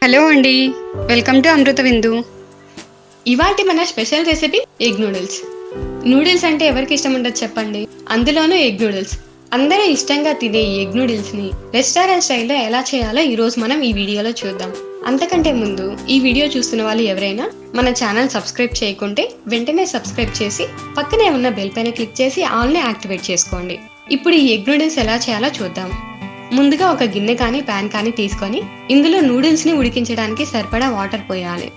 hello అండి welcome to అమృత విందు ఇవాటి మన special recipe egg noodles noodles అంటే ఎవరికి ఇష్టం ఉండదు చెప్పండి అందులోనూ ఎగ్ నూడిల్స్ అందరూ ఇష్టంగా తినే ఈ ఎగ్ నూడిల్స్ ని రెస్టారెంట్ స్టైల్లో ఎలా చేయాలో ఈ రోజు మనం ఈ వీడియోలో చూద్దాం అంతకంటే ముందు ఈ వీడియో చూస్తున్న వాళ్ళు ఎవరైనా మన ఛానల్ సబ్స్క్రైబ్ చేయకుంటే వెంటనే సబ్స్క్రైబ్ చేసి పక్కనే ఉన్న బెల్ పైన క్లిక్ చేసి ఆల్ని యాక్టివేట్ చేసుకోండి ఇప్పుడు ఈ ఎగ్ నూడిల్స్ ఎలా చేయాలో చూద్దాం ముందుగా ఒక గిన్నె కానీ ప్యాన్ కానీ తీసుకొని ఇందులో నూడిల్స్ ని ఉడికించడానికి సరిపడా వాటర్ పోయాలి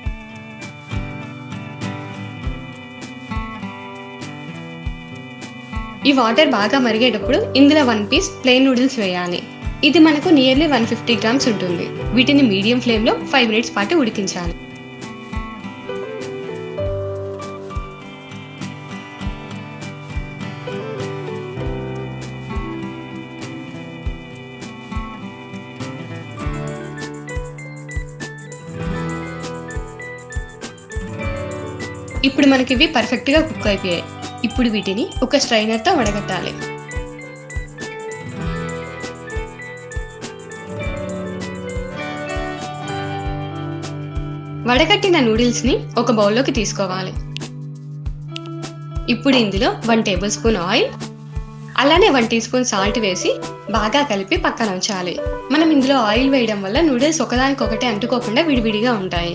ఈ వాటర్ బాగా మరిగేటప్పుడు ఇందులో వన్ పీస్ ప్లెయిన్ నూడిల్స్ వేయాలి ఇది మనకు నియర్లీ వన్ ఫిఫ్టీ గ్రామ్స్ ఉంటుంది వీటిని మీడియం ఫ్లేమ్లో ఫైవ్ మినిట్స్ పాటు ఉడికించాలి ఇప్పుడు మనకి ఇవి పర్ఫెక్ట్గా కుక్ అయిపోయాయి ఇప్పుడు వీటిని ఒక స్ట్రైనర్తో వడగట్టాలి వడగట్టిన నూడిల్స్ని ఒక బౌల్లోకి తీసుకోవాలి ఇప్పుడు ఇందులో వన్ టేబుల్ స్పూన్ ఆయిల్ అలానే వన్ టీ స్పూన్ సాల్ట్ వేసి బాగా కలిపి పక్కన ఉంచాలి మనం ఇందులో ఆయిల్ వేయడం వల్ల నూడిల్స్ ఒకదానికొకటి అంటుకోకుండా విడివిడిగా ఉంటాయి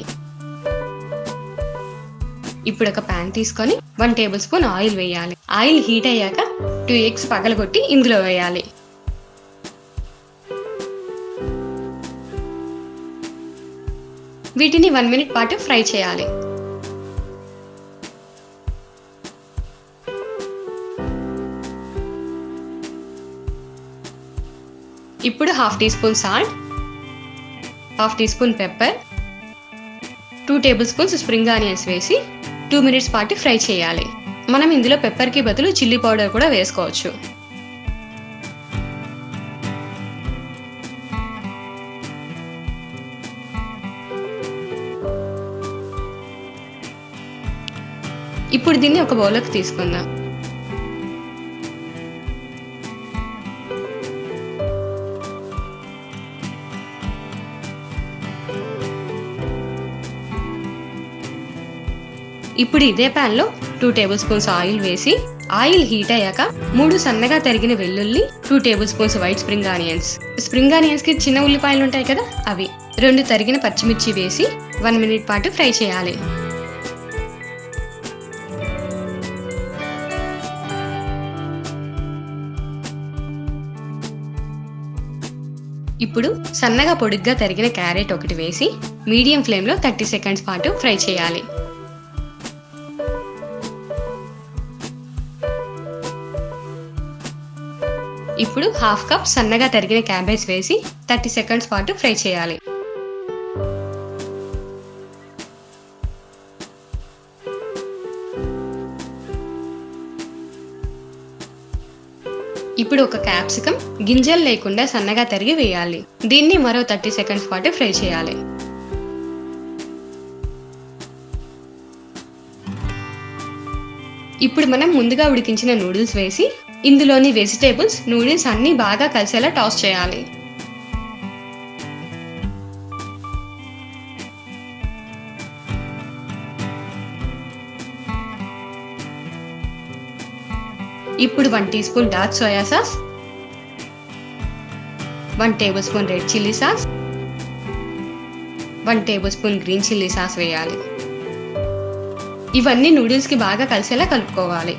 ఇప్పుడు ఒక ప్యాన్ తీసుకొని వన్ టేబుల్ స్పూన్ ఆయిల్ వేయాలి ఆయిల్ హీట్ అయ్యాక టూ ఎగ్స్ పగలగొట్టి ఇందులో వేయాలి వీటిని వన్ మినిట్ పాటు ఫ్రై చేయాలి ఇప్పుడు half teaspoon salt half teaspoon pepper two tablespoons spring onions వేసి టూ మినిట్స్ పాటు ఫ్రై చేయాలి మనం ఇందులో పెప్పర్కి బదులు చిల్లీ పౌడర్ కూడా వేసుకోవచ్చు ఇప్పుడు దీన్ని ఒక బౌల్లోకి తీసుకుందాం ఇప్పుడు ఇదే ప్యాన్లో టూ టేబుల్ స్పూన్స్ ఆయిల్ వేసి ఆయిల్ హీట్ అయ్యాక మూడు సన్నగా తరిగిన వెల్లుల్లి two tablespoons white spring onions spring onions కి చిన్న ఉల్లిపాయలు ఉంటాయి కదా అవి రెండు తరిగిన పచ్చిమిర్చి వేసి వన్ మినిట్ పాటు ఫ్రై చేయాలి ఇప్పుడు సన్నగా పొడుగ్గా తరిగిన క్యారెట్ ఒకటి వేసి మీడియం ఫ్లేమ్లో థర్టీ సెకండ్స్ పాటు ఫ్రై చేయాలి ఇప్పుడు హాఫ్ కప్ సన్నగా తరిగిన క్యాబేజ్ వేసి థర్టీ సెకండ్స్ పాటు ఫ్రై చేయాలి ఇప్పుడు ఒక క్యాప్సికం గింజలు లేకుండా సన్నగా తరిగి వేయాలి దీన్ని మరో థర్టీ సెకండ్స్ పాటు ఫ్రై చేయాలి ఇప్పుడు మనం ముందుగా ఉడికించిన నూడిల్స్ వేసి ఇందులోని వెజిటేబుల్స్ నూడిల్స్ అన్నీ బాగా కలిసేలా టాస్ చేయాలి ఇప్పుడు one teaspoon dark soya sauce one tablespoon red chilli sauce one tablespoon green chilli sauce వేయాలి ఇవన్నీ నూడిల్స్కి బాగా కలిసేలా కలుపుకోవాలి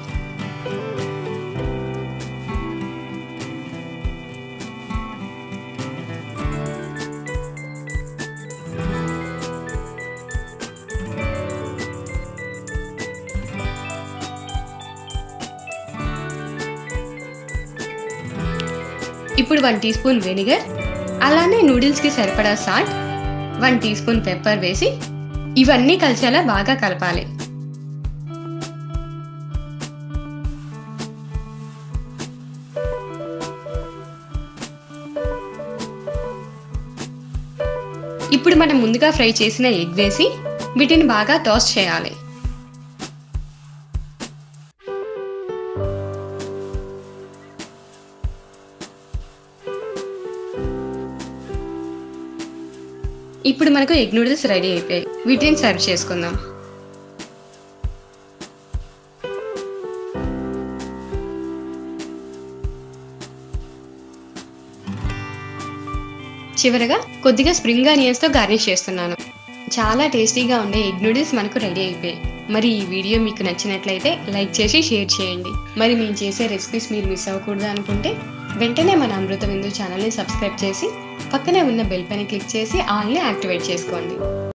ఇప్పుడు వన్ టీ స్పూన్ వెనిగర్ అలానే నూడిల్స్కి సరిపడా salt one teaspoon pepper వేసి ఇవన్నీ కలిసేలా బాగా కలపాలి ఇప్పుడు మనం ముందుగా ఫ్రై చేసిన ఎగ్ వేసి వీటిని బాగా టాస్ చేయాలి ఇప్పుడు మనకు ఎగ్ నూడిల్స్ రెడీ అయిపోయాయి వీటిని సర్వ్ చేసుకుందాం చివరగా కొద్దిగా స్ప్రింగ్ ఆనియన్స్తో గార్నిష్ చేస్తున్నాను చాలా టేస్టీగా ఉండే ఎగ్ నూడిల్స్ మనకు రెడీ అయిపోయాయి మరి ఈ వీడియో మీకు నచ్చినట్లయితే లైక్ చేసి షేర్ చేయండి మరి మేము చేసే రెసిపీస్ మీరు మిస్ అవ్వకూడదు అనుకుంటే వెంటనే మన అమృత విందు ఛానల్ని సబ్స్క్రైబ్ చేసి పక్కనే ఉన్న బెల్ పైన క్లిక్ చేసి ఆల్ని యాక్టివేట్ చేసుకోండి